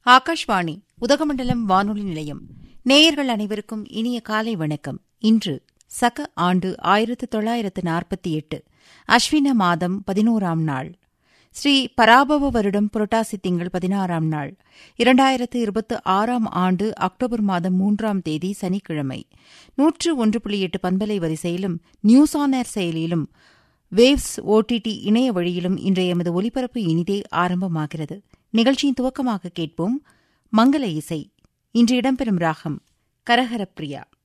ஆகாஷ்வாணி உதகமண்டலம் வானொலி நிலையம் நேயர்கள் அனைவருக்கும் இனிய காலை வணக்கம் இன்று சக ஆண்டு ஆயிரத்து தொள்ளாயிரத்து நாற்பத்தி எட்டு அஸ்வின மாதம் பதினோராம் நாள் ஸ்ரீ பராபவ வருடம் புரட்டாசி திங்கள் பதினாறாம் நாள் இரண்டாயிரத்து இருபத்து ஆறாம் ஆண்டு அக்டோபர் மாதம் மூன்றாம் தேதி சனிக்கிழமை நூற்று ஒன்று புள்ளி எட்டு பண்பலை வரிசையிலும் நியூஸ் ஆன் ஏர் செயலியிலும் வேவ்ஸ் ஓடிடி இணைய வழியிலும் இன்றைய எமது ஒலிபரப்பு இனிதே ஆரம்பமாகிறது நிகழ்ச்சியின் துவக்கமாக கேட்போம் மங்கள இசை இன்று இடம்பெறும் ராகம் கரஹரப்பிரியா